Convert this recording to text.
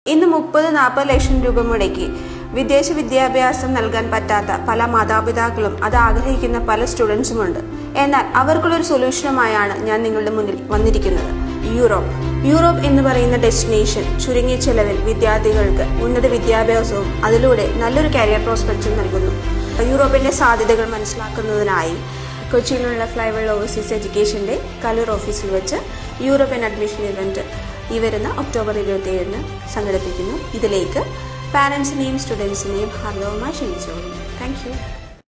ഇന്ന് മുപ്പത് നാൽപ്പത് ലക്ഷം രൂപ മുടക്കി വിദേശ വിദ്യാഭ്യാസം നൽകാൻ പറ്റാത്ത പല മാതാപിതാക്കളും അത് ആഗ്രഹിക്കുന്ന പല സ്റ്റുഡൻസുമുണ്ട് എന്നാൽ അവർക്കുള്ളൊരു സൊല്യൂഷനുമായാണ് ഞാൻ നിങ്ങളുടെ മുന്നിൽ വന്നിരിക്കുന്നത് യൂറോപ്പ് യൂറോപ്പ് എന്ന് പറയുന്ന ഡെസ്റ്റിനേഷൻ ചുരുങ്ങിയ ചെലവിൽ വിദ്യാർത്ഥികൾക്ക് ഉന്നത വിദ്യാഭ്യാസവും അതിലൂടെ നല്ലൊരു കരിയർ പ്രോസ്പെക്റ്റും നൽകുന്നു യൂറോപ്പിന്റെ സാധ്യതകൾ മനസ്സിലാക്കുന്നതിനായി കൊച്ചിയിലുള്ള ഫ്ലൈവെൽ ഓവർസീസ് എഡ്യൂക്കേഷന്റെ കലൂർ ഓഫീസിൽ വെച്ച് യൂറോപ്യൻ അഡ്മിഷൻ ഇവന്റ് ഈ വരുന്ന ഒക്ടോബർ ഇരുപത്തി ഏഴിന് സംഘടിപ്പിക്കുന്നു ഇതിലേക്ക് പാരൻസിനെയും സ്റ്റുഡൻസിനെയും ഹാർദവമായി ക്ഷണിച്ചുകൊള്ളുന്നു താങ്ക് യു